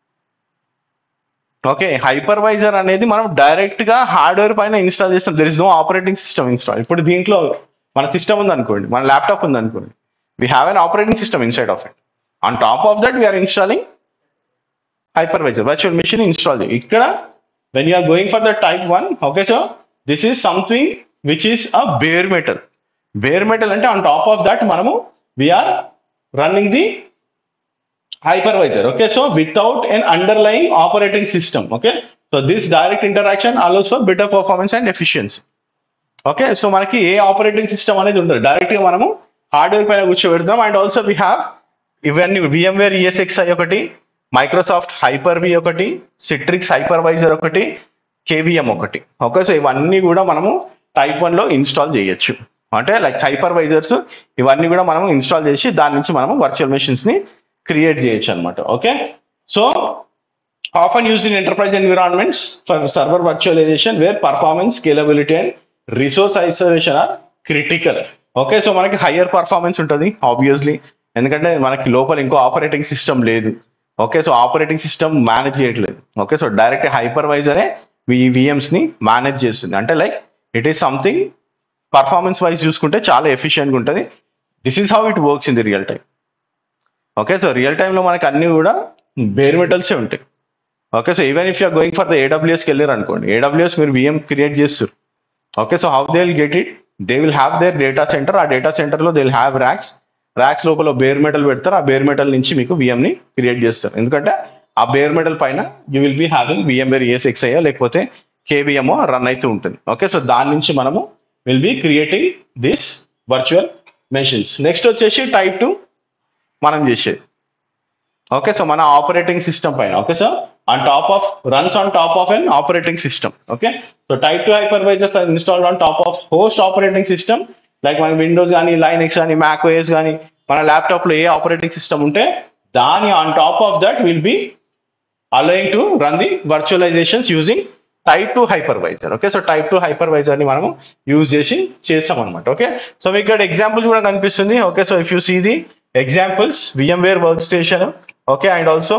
okay hypervisor అనేది మనం డైరెక్ట్ గా హార్డ్వేర్ పైన ఇన్స్టాల్ చేస్తాం there is no operating system install ఇప్పుడు దీంట్లో మన సిస్టమ్ ఉంది అనుకోండి మన ల్యాప్టాప్ ఉంది అనుకోండి we have an operating system inside of it on top of that we are installing hypervisor virtual machine install చేయి ఇక్కడ when you're going for the type one okay so this is something which is a bare metal bare metal అంటే ఆన్ టాప్ ఆఫ్ దట్ మనము we're running the hypervisor okay so without an underlying operating system okay so this direct interaction allows for better performance and efficiency okay so మనకి ఏ ఆపరేటింగ్ సిస్టమ్ అనేది ఉండదు డైరెక్ట్ గా మనము హార్డ్వేర్ పైన కూర్చోబెడతాం అండ్ ఆల్సో వీ హ్యావ్ ఇవన్నీ విఎంవేర్ ఈఎస్ఎక్స్ఐ ఒకటి మైక్రోసాఫ్ట్ హైపర్ వి ఒకటి సిట్రిక్స్ హైపర్వైజర్ ఒకటి కేవీఎం ఒకటి ఓకే సో ఇవన్నీ కూడా మనము టైప్ వన్ లో ఇన్స్టాల్ చేయొచ్చు అంటే లైక్ హైపర్వైజర్స్ ఇవన్నీ కూడా మనము ఇన్స్టాల్ చేసి దాని నుంచి మనము వర్చువల్ మెషిన్స్ ని క్రియేట్ చేయొచ్చు అనమాట okay so often used in enterprise environments for server virtualization where performance, scalability and resource isolation are critical. Okay so మనకి హయ్యర్ పర్ఫార్మెన్స్ ఉంటుంది ఆబ్వియస్లీ ఎందుకంటే మనకి లోపల ఇంకో ఆపరేటింగ్ సిస్టమ్ లేదు okay so operating system manage చేయట్లేదు ఓకే సో డైరెక్ట్ హైపర్వైజరే ఈ విఎమ్స్ ని మేనేజ్ చేస్తుంది అంటే like it is something performance wise చూసుకుంటే చాలా ఎఫిషియెంట్గా ఉంటుంది this is how it works in the real time okay so real టైంలో మనకి అన్ని కూడా బేర్ మెటల్సే ఉంటాయి okay so even if you're going for the ఏడబ్ల్యూఎస్కి వెళ్ళారు అనుకోండి ఏడబ్ల్యూఎస్ మీరు విఎం క్రియేట్ చేస్తారు okay so how they will get it they will have their data centre ఆ డేటా సెంటర్లో they will have racks racks లోపల బేర్ మెటల్ పెడతారు ఆ బేర్ మెటల్ నుంచి మీకు విఎంని క్రియేట్ చేస్తారు ఎందుకంటే ఆ బేర్ మెటల్ పైన you will be having VMware ESX అయ్యో లేకపోతే కేవీఎంఓ రన్ అవుతూ ఉంటుంది ఓకే సో దాని నుంచి మనము will be creating this virtual machines next వచ్చేసి టైప్ టూ మనం చేసేది ఓకే సో మన ఆపరేటింగ్ సిస్టమ్ పైన okay so on top of runs on top of an operating system okay so type two hypervisors installed on top of host operating system like మన విండోస్ కానీ లైనెక్స్ కానీ మ్యాక్ ఓఎస్ కానీ మన ల్యాప్టాప్ లో ఏ ఆపరేటింగ్ సిస్టమ్ ఉంటే దాని on top of that will be అలయింగ్ to run the virtualisations using type two hypervisor okay so type two hypervisor ని మనము యూజ్ చేసి చేస్తాం అనమాట ఓకే సో మీకు ఇక్కడ ఎగ్జాంపుల్స్ కూడా కనిపిస్తుంది okay so if you see the examples VMware workstation okay and also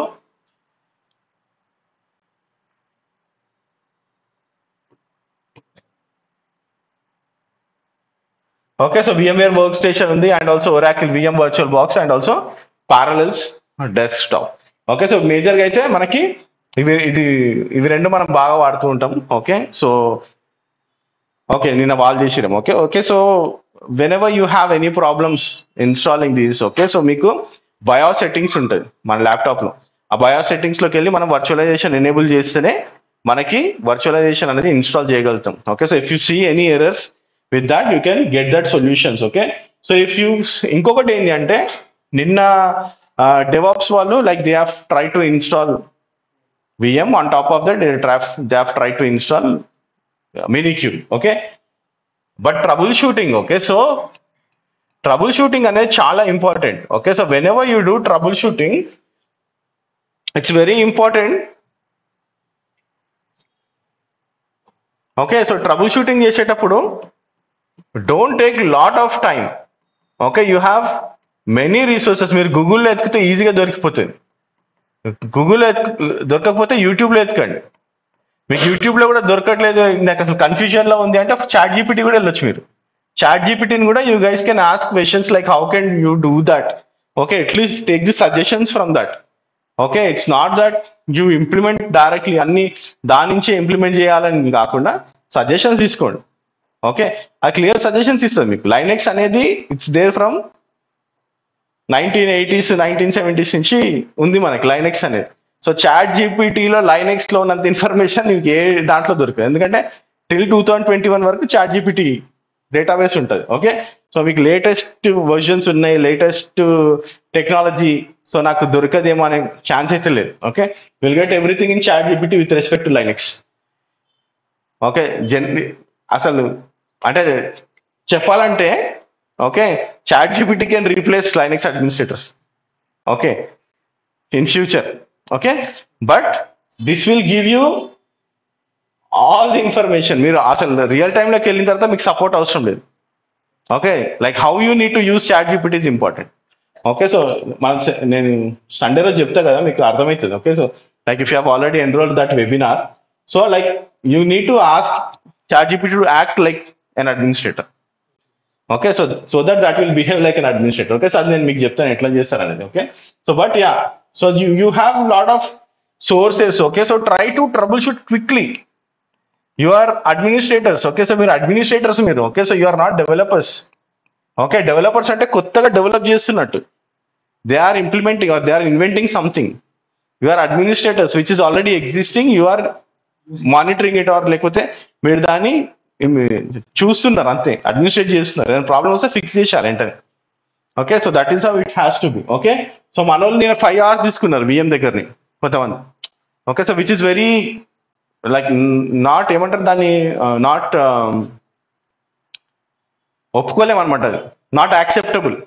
okay so VMware workstation ఉంది and also Oracle VM VirtualBox and also Parallels Desktop okay so మేజర్గా అయితే మనకి ఇవి ఇది ఇవి రెండు మనం బాగా వాడుతూ ఉంటాం ఓకే సో ఓకే నిన్న వాళ్ళు చేసిరాం okay okay so whenever you have any problems installing these okay so మీకు బయో సెట్టింగ్స్ ఉంటుంది మన ల్యాప్టాప్లో ఆ బయో సెట్టింగ్స్లోకి వెళ్ళి మనం వర్చువలైజేషన్ ఎనేబుల్ చేస్తేనే మనకి వర్చువలైజేషన్ అనేది ఇన్స్టాల్ చేయగలుగుతాం okay so if you see any errors with that you can get that solutions okay so if you ఇంకొకటి ఏంటి అంటే నిన్న డెవాప్స్ వాళ్ళు like they have try to install VM on top of that they have, they have tried to install uh, minikube okay but troubleshooting okay so troubleshooting అనేది చాలా important okay so whenever you do troubleshooting it's very important okay so troubleshooting చేసేటప్పుడు don't take lot of time okay you have many resources మీరు గూగుల్లో ఎతికితే ఈజీగా దొరికిపోతుంది గూగుల్ దొరకకపోతే యూట్యూబ్లో ఎత్తుకండి మీకు యూట్యూబ్లో కూడా దొరకట్లేదు నాకు అసలు కన్ఫ్యూజన్లో ఉంది అంటే చాట్ జీపీటీ కూడా వెళ్ళొచ్చు మీరు చాట్ జీపీటీని కూడా you guys can ask questions like how can you do that okay at least take the suggestions from that okay it's not that you implement directly అన్ని దాని నుంచే ఇంప్లిమెంట్ చేయాలని కాకుండా సజెషన్స్ తీసుకోండి ఓకే ఆ క్లియర్ సజెషన్స్ ఇస్తుంది మీకు లైనెక్స్ అనేది it's there from nineteen eighties nineteen seventies నుంచి ఉంది మనకి లైనెక్స్ అనేది సో చాట్ జీపీటీలో లైనెక్స్ లో ఉన్నంత ఇన్ఫర్మేషన్ మీకు ఏ దాంట్లో దొరకదు ఎందుకంటే till two thousand twenty one వరకు చాట్ జీపీటీ డేటాబేస్ ఉంటుంది ఓకే సో మీకు లేటెస్ట్ వర్జన్స్ ఉన్నాయి లేటెస్ట్ టెక్నాలజీ సో నాకు దొరకదేమో అనే ఛాన్స్ అయితే లేదు okay will get everything in ChatGPT with respect to Linux okay జన్ అసలు అంటే చెప్పాలంటే okay ChatGPT can replace Linux administrators okay in future okay but this will give you all the information మీరు అసలు రియల్ టైంలోకి వెళ్ళిన తర్వాత మీకు సపోర్ట్ అవసరం లేదు okay like how you need to use ChatGPT is important okay so మన నేను సండే రోజు చెప్తా కదా మీకు అర్థమవుతుంది okay so like if you have already enrol that webinar so like you need to ask ChatGPT to act like an administrator okay so so that that will behave like an administrator okay sir నేను మీకు చెప్తాను ఎట్లా చేస్తారు అనేది okay so but yeah so you you have lot of sources okay so try to troubleshoot quickly you are administrators okay so మీరు అడ్మినిస్ట్రేటర్స్ మీరు okay so you are not developers okay developers అంటే కొత్తగా డెవలప్ చేస్తున్నట్టు they are implementing or they are inventing something you are administrators which is already existing you are monitoring it or లేకపోతే మీరు దాన్ని ఇమ్ చూస్తున్నారు అంతే అడ్మినిస్ట్రేట్ చేస్తున్నారు ఏదైనా ప్రాబ్లం వస్తే ఫిక్స్ చేసేయాలి వెంటనే okay so that is how it has to be okay so మన వాళ్ళు నేను ఫైవ్ అవర్స్ తీసుకున్నారు బియ్యం దగ్గరని కొంతమంది okay so which is very like not ఏమంటారు దాన్ని నాట్ ఒప్పుకోలేమన్నమాట అది not acceptable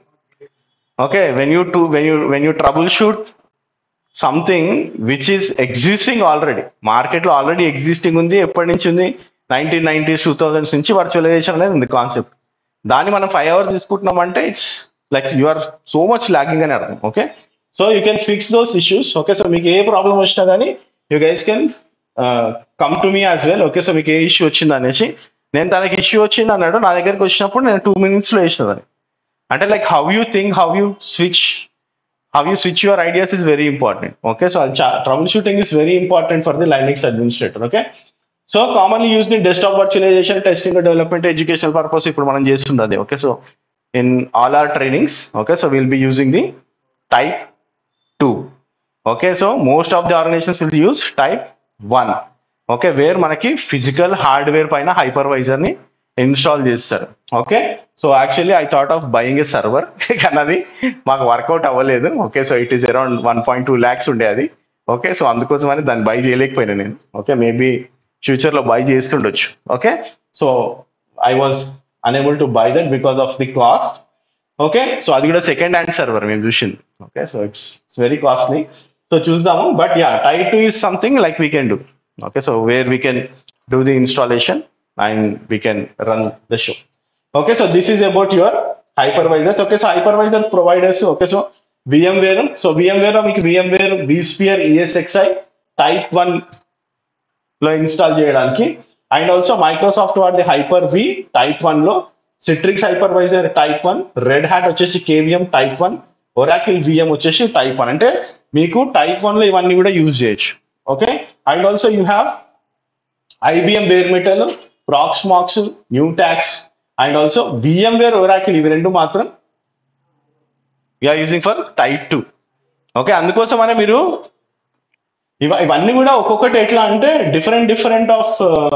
okay when you to when you when you troubleshoot something which is existing already మార్కెట్లో ఆల్రెడీ ఎగ్జిస్టింగ్ ఉంది ఎప్పటి నుంచి ఉంది నైన్టీన్ నైన్టీస్ టూ థౌజండ్స్ నుంచి వర్చువలైజేషన్ అనేది ఉంది కాన్సెప్ట్ దాన్ని మనం ఫైవ్ అవర్స్ తీసుకుంటున్నాం అంటే it's like you are so much lagging అని అర్థం okay so you can fix those issues okay so మీకు ఏ ప్రాబ్లం వచ్చినా కానీ you guys can come to me as well okay so మీకు ఏ ఇష్యూ వచ్చింది అనేసి నేను తనకి ఇష్యూ వచ్చింది అన్నాడు నా దగ్గరికి వచ్చినప్పుడు నేను టూ మినిట్స్లో వేసిన దాన్ని అంటే like how you think how you switch how you switch your ideas is very important okay so cha- troubleshooting is very important for the linux administrator okay so commonly used in desktop virtualization testing and development educational purpose ఇప్పుడు మనం చేస్తుంది అదే okay so in all our trainings okay so will be using the type two okay so most of the organisations will use type one okay where మనకి ఫిజికల్ హార్డ్వేర్ పైన హైపర్వైజర్ ని ఇన్స్టాల్ చేస్తారు okay so actually I thought of buying a server కానీ అది మాకు వర్కౌట్ అవ్వలేదు okay so it is around one point two lakhs ఉండే అది ఓకే సో అందుకోసమని దాన్ని బై చేయలేకపోయినా నేను ఓకే మేబీ ఫ్యూచర్లో బై చేస్తుండొచ్చు okay so I was unable to buy that because of the cost okay so అది కూడా సెకండ్ హ్యాండ్ సర్వర్ మేము చూసింది okay so it's it's very costly so చూద్దాము but yeah type two is something like we can do okay so where we can do the installation and we can run the show okay so this is about your hypervisors okay so hypervisor providers okay so VMware so VMware లో మీకు VMware vSphere ESXi type one లో ఇన్స్టాల్ చేయడానికి అండ్ ఆల్సో మైక్రోసాఫ్ట్ వాడిది హైపర్ వి టైప్ వన్ లో Citrix hypervisor type one Red Hat వచ్చేసి KVM type one Oracle VM వచ్చేసి టైప్ వన్ అంటే మీకు టైప్ వన్ లో ఇవన్నీ కూడా యూజ్ చేయొచ్చు okay and also you have IBM bare metal Proxmox Nutanix and also VMware Oracle ఇవి రెండు మాత్రం you're using for type two okay అందుకోసమనే మీరు ఇవ ఇవన్నీ కూడా ఒక్కొక్కటి ఎట్లా అంటే డిఫరెంట్ డిఫరెంట్ ఆఫ్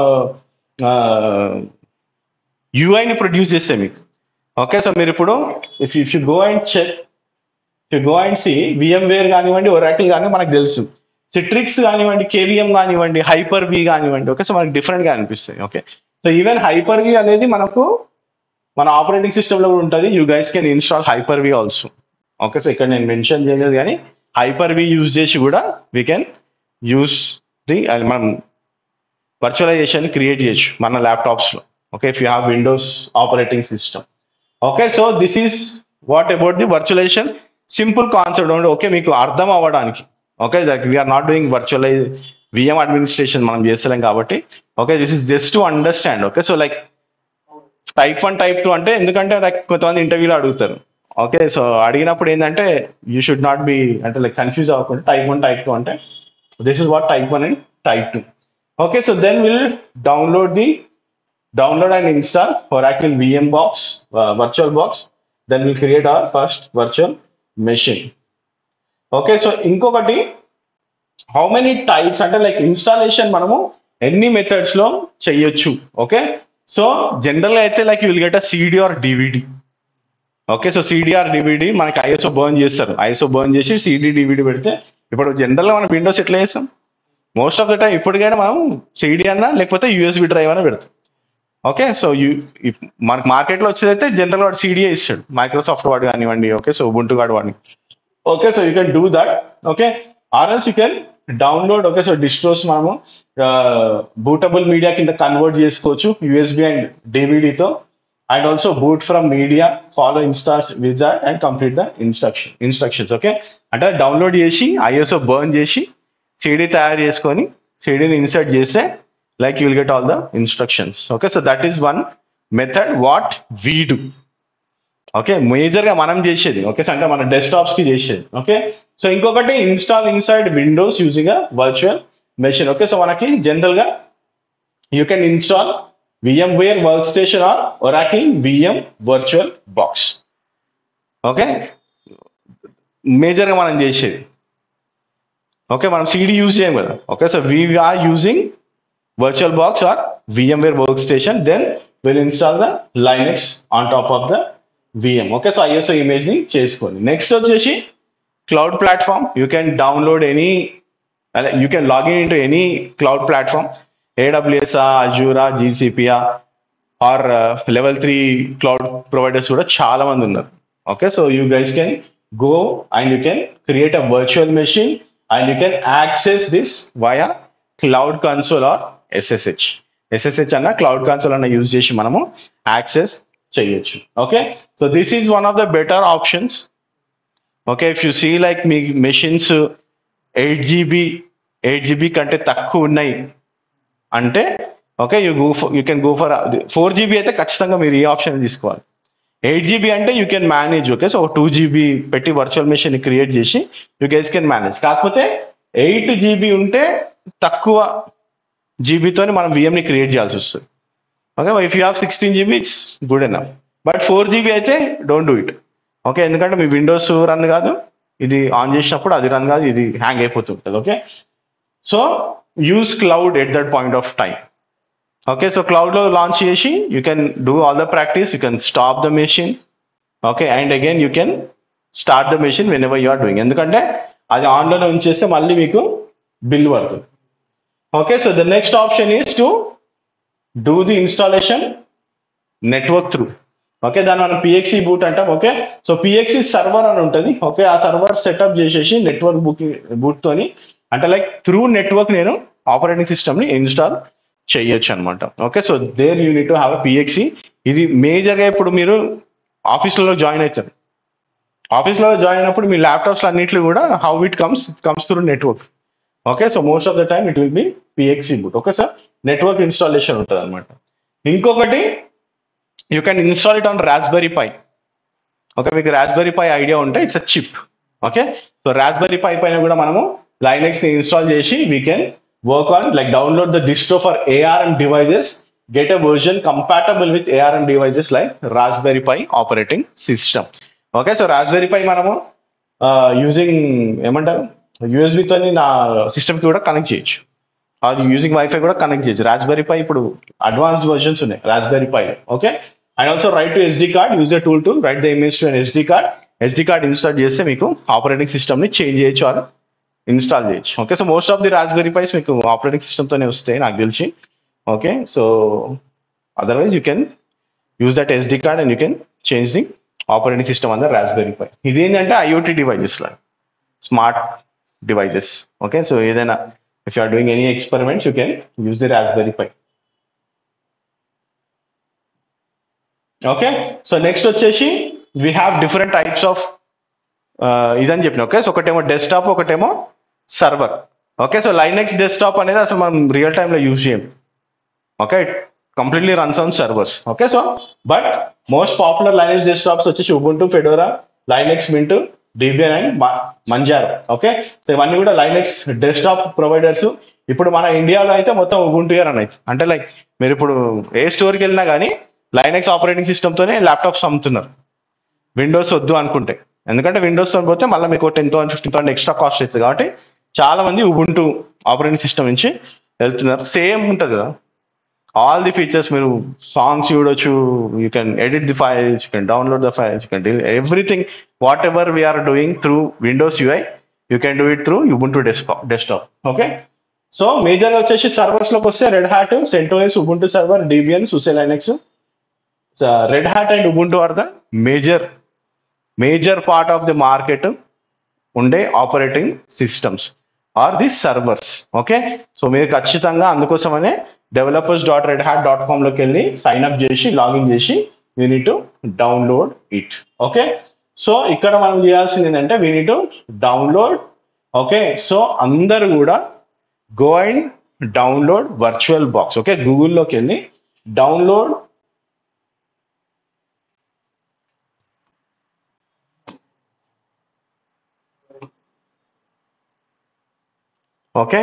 యూఐని ప్రొడ్యూస్ చేస్తాయి మీకు ఓకే సో మీరు ఇప్పుడు if if you go and check you go and see VMware కానివ్వండి ఒరాకిల్ కానీ మనకు తెలుసు సిట్రిక్స్ కానివ్వండి కేవీఎం కానివ్వండి హైపర్ వి కానివ్వండి ఓకే సో మనకు డిఫరెంట్ గా అనిపిస్తాయి okay so even hyper V అనేది మనకు మన ఆపరేటింగ్ సిస్టమ్ లో కూడా ఉంటుంది you guys can install hyper V also okay so ఇక్కడ నేను మెన్షన్ చేయలేదు కానీ హైపర్ వి యూజ్ చేసి కూడా వీ కెన్ యూస్ ది మనం వర్చువలైజేషన్ క్రియేట్ చేయొచ్చు మన ల్యాప్టాప్స్ లో okay if you have Windows operating system okay so this is what about the virtualisation simple concept okay మీకు అర్థం అవ్వడానికి okay we're not doing virtualise VM administration మనం చేస్తలేం కాబట్టి okay this is just to understand okay so like type one type two అంటే ఎందుకంటే లైక్ కొంతమంది ఇంటర్వ్యూలో అడుగుతారు ఓకే సో అడిగినప్పుడు ఏంటంటే యూ షుడ్ నాట్ బి అంటే లైక్ కన్ఫ్యూజ్ అవ్వకుండా టైప్ వన్ టైప్ టూ అంటే this is what type one and type two okay so then will download the download and install Oracle VM box, uh, virtual box. Then we'll create our first virtual machine. Okay so ఇంకొకటి హౌ మెనీ టైప్స్ అంటే లైక్ ఇన్స్టాలేషన్ మనము ఎన్ని మెథడ్స్ లో చెయ్యొచ్చు ఓకే సో జనరల్ అయితే like will get a CD or DVD okay so CD or DVD మనకి ఐఎస్ఓ బర్న్ చేస్తారు ఐఎస్ఓ బర్న్ చేసి సిడి డివిడి పెడితే ఇప్పుడు జనరల్ గా మనం విండోస్ ఎట్లా చేస్తాం మోస్ట్ ఆఫ్ ద టైం ఇప్పటికైనా మనం సిడి అన్నా లేకపోతే యూఎస్బి డ్రైవ్ అన్నా పెడతాం ఓకే సో యూ మనకి మార్కెట్లో వచ్చేదైతే జనరల్ వాడు సిడిఏ ఇస్తాడు మైక్రోసాఫ్ట్ వాడు కానివ్వండి ఓకే సో ubuntu వాడు వాడిని okay so you can do that okay or else you can download okay so distros మనము బూటబుల్ మీడియా కింద కన్వర్ట్ చేసుకోవచ్చు యూఎస్బి అండ్ డివిడితో and also boot from media follow install wizard and complete the instruction instructions okay అంటే డౌన్లోడ్ చేసి ఐఎస్ఓ బర్న్ చేసి సిడి తయారు చేసుకొని సిడిని ఇన్సర్ట్ చేస్తే like you will get all the instructions okay so that is one method what we do okay major గా మనం చేసేది ఓకే సో అంటే మన డెస్క్టాప్స్ కి చేసేది ఓకే సో ఇంకొకటి install inside Windows using a virtual machine okay so మనకి జనరల్ గా you can install VMware workstation or Oracle VM virtual box. Okay మేజర్గా మనం చేసేది ఓకే మనం సిడి యూజ్ చేయం కదా okay so we are using virtual box or VMware workstation then will install the Linux on top of the VM okay so ISO image ని చేసుకోండి నెక్స్ట్ వచ్చేసి cloud platform you can download any అదే you can login in to any cloud platform ఏడబ్ల్యూఎస్ఆ అజూరా జీసీపీఆ or level three cloud providers కూడా చాలా మంది ఉన్నారు okay so you guys can go and you can create a virtual machine and you can access this via cloud console or SSH SSH అన్న క్లౌడ్ కన్సోల్ అన్న యూజ్ చేసి మనము యాక్సెస్ చేయొచ్చు okay so this is one of the better options okay if you see like మీ machines eight GB eight GB కంటే తక్కువ ఉన్నాయి అంటే okay you go you can go for four GB అయితే ఖచ్చితంగా మీరు ఈ ఆప్షన్ తీసుకోవాలి ఎయిట్ జీబీ అంటే you can manage okay so two GB పెట్టి వర్చువల్ మెషిన్ క్రియేట్ చేసి యూ గైస్ కెన్ మేనేజ్ కాకపోతే ఎయిట్ జీబీ ఉంటే తక్కువ జీబీతో మనం VM ని క్రియేట్ చేయాల్సి వస్తుంది okay if you have sixteen GB it's good enough but four GB అయితే డోంట్ డూ ఇట్ ఓకే ఎందుకంటే మీ విండోస్ రన్ కాదు ఇది ఆన్ చేసినప్పుడు అది రన్ కాదు ఇది హ్యాంగ్ అయిపోతుంటుంది okay so use cloud at that point of time okay so క్లౌడ్లో లాంచ్ చేసి you can do all the practice you can stop the machine okay and again you can start the machine whenever you are doing ఎందుకంటే అది ఆన్లోనే ఉంచేస్తే మళ్ళీ మీకు బిల్ పడుతుంది okay so the next option is to do the installation network through okay దాన్ని మనం పిఎక్సి బూట్ అంటాం ఓకే సో పిఎక్సి సర్వర్ అని ఉంటుంది ఓకే ఆ సర్వర్ సెటప్ చేసేసి నెట్వర్క్ బుకింగ్ బూట్ తోని అంటే లైక్ త్రూ నెట్వర్క్ నేను ఆపరేటింగ్ సిస్టమ్ ని ఇన్స్టాల్ చేయొచ్చు అనమాట okay so there you need to have PXE ఇది మేజర్ గా ఇప్పుడు మీరు ఆఫీస్లలో జాయిన్ అవుతారు ఆఫీస్లో జాయిన్ అయినప్పుడు మీ ల్యాప్టాప్స్ అన్నింటిలో కూడా how it comes comes through network okay so most of the time it will be PXE boot okay sir network installation ఉంటుంది అనమాట ఇంకొకటి you can install it on Raspberry pi okay మీకు రాస్బెరీ పై ఐడియా ఉంటే it's a chip okay so Raspberry pi పైన కూడా మనము లైనెక్స్ ని ఇన్స్టాల్ చేసి we can work on like download the distro for ARM devices get a version compatible with ARM devices like Raspberry pi operating system okay so Raspberry pi మనము యూజింగ్ ఏమంటారు యూఎస్బితో నా సిస్టమ్కి కూడా కనెక్ట్ చేయొచ్చు అది యూజింగ్ వైఫై కూడా కనెక్ట్ చేయొచ్చు రాస్బెరీ పై ఇప్పుడు అడ్వాన్స్ వర్షన్స్ ఉన్నాయి Raspberry pi okay and also write to SD card use tool to write the image to SD card SD card install చేస్తే మీకు ఆపరేటింగ్ సిస్టమ్ ని చేంజ్ చేయొచ్చు ఆర్ ఇన్స్టాల్ చేయొచ్చు okay so most of the Raspberry pis మీకు ఆపరేటింగ్ సిస్టమ్తోనే వస్తాయి నాకు తెలిసి okay so otherwise you can use that SD card and you can change the operating system అంద రాస్బెరీ పై ఇది ఏంటంటే ఐఓటీ డివైజెస్ లా స్మార్ట్ డివైజెస్ ఓకే సో ఏదైనా if you are doing any experiments you can use the Raspberry pi okay so next వచ్చేసి we have different types of ఇదని చెప్పిన ఓకే సో ఒకటేమో డెస్క్టాప్ ఒకటేమో server okay so Linux desktop అనేది అసలు మనం రియల్ టైంలో యూజ్ చేయం okay completely runs on servers okay so but most popular Linux desktops వచ్చేసి Ubuntu Fedora Linux Mint Debian and Manjaro okay so ఇవన్నీ కూడా లైనెక్స్ డెస్క్టాప్ ప్రొవైడర్స్ ఇప్పుడు మన ఇండియాలో అయితే మొత్తం ఉబుంటు రన్ అవుతుంది అంటే లైక్ మీరు ఇప్పుడు ఏ స్టోర్కి వెళ్ళినా కానీ లైనెక్స్ ఆపరేటింగ్ సిస్టమ్తోనే ల్యాప్టాప్స్ అమ్ముతున్నారు విండోస్ వద్దు అనుకుంటే ఎందుకంటే విండోస్తో పోతే మళ్ళీ మీకు ten thousand fifteen thousand extra cost అవుతుంది కాబట్టి చాలా మంది ఉబుంటు ఆపరేటింగ్ సిస్టమ్ నుంచి వెళ్తున్నారు సేమ్ ఉంటుంది కదా ఆల్ ది ఫీచర్స్ మీరు సాంగ్స్ చూడొచ్చు you can edit the files you can download the files you can everything whatever we are doing through Windows UI you can do it through Ubuntu desktop desktop okay so మేజర్గా వచ్చేసి సర్వర్స్ లోకి వస్తే Red Hat CentOS Ubuntu server Debian SUSE Linux Red Hat and Ubuntu are the major major part of the market ఉండే operating systems are the servers okay so మీరు ఖచ్చితంగా అందుకోసమనే developers dot Red Hat dot కామ్లోకి వెళ్ళి సైన్ అప్ చేసి లాగిన్ చేసి we need to download it okay so ఇక్కడ మనం చేయాల్సింది ఏంటంటే we need to download okay so అందరు కూడా go and download virtual box okay గూగుల్లోకి వెళ్ళి download okay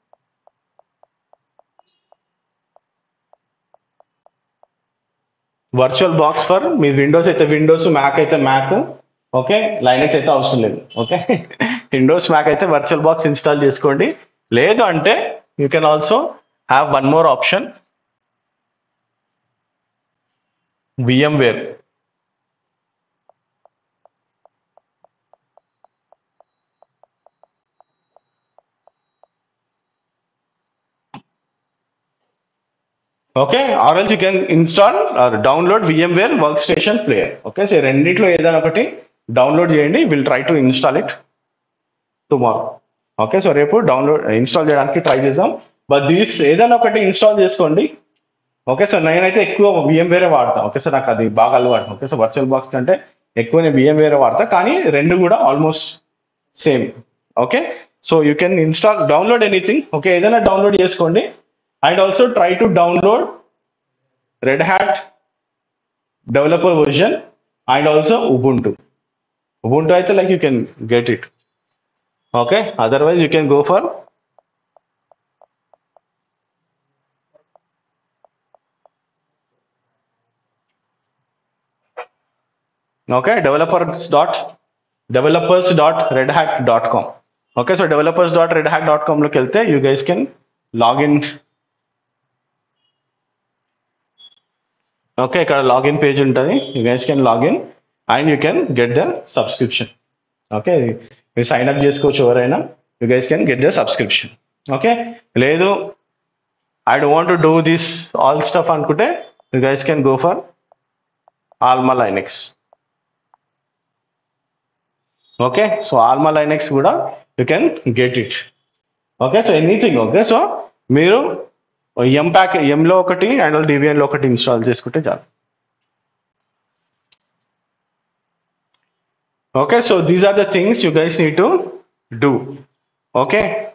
virtual box for మీ విండోస్ అయితే విండోస్ మ్యాక్ అయితే మ్యాక్ ఓకే లైనక్స్ అయితే అవసరం లేదు ఓకే విండోస్ మ్యాక్ అయితే వర్చువల్ బాక్స్ ఇన్స్టాల్ చేసుకోండి లేదు అంటే you can also have one more option VMware okay or else you can install or download VMware workstation player okay so ఈ రెండిట్లో ఏదైనా ఒకటి డౌన్లోడ్ చేయండి will try to install it tomorrow okay so రేపు డౌన్లోడ్ ఇన్స్టాల్ చేయడానికి ట్రై చేద్దాం బట్ దీస్ ఏదైనా ఒకటి ఇన్స్టాల్ చేసుకోండి ఓకే సార్ నేనైతే ఎక్కువ విఎంవేరే వాడతా ఓకే సార్ నాకు అది బాగా అలవాటు ఓకే సార్ వర్చువల్ బాక్స్ కంటే ఎక్కువ నేను విఎంవేరే వాడతా కానీ రెండు కూడా almost same okay so you can install download anything okay ఏదైనా డౌన్లోడ్ చేసుకోండి and also try to download Red Hat developer version and also Ubuntu Ubuntu అయితే like you can get it okay otherwise you can go for okay developers dot developers dot Red Hat dot com okay so developers dot Red Hat dot కామ్లోకి వెళ్తే you guys can login okay ఇక్కడ లాగిన్ పేజ్ ఉంటుంది you guys can login and you can get the subscription okay మీరు సైన్ అప్ చేసుకోవచ్చు ఎవరైనా you guys can get the subscription okay లేదు I don't to do this all stuff అనుకుంటే you guys can go for Alma Linux okay so Alma Linux కూడా you can get it okay so anything okay so మీరు ఎం ప్యాక్ ఎంలో ఒకటి అండ్ డివిఎన్లో ఒకటి ఇన్స్టాల్ చేసుకుంటే చాలు okay so these are the things you guys need to do okay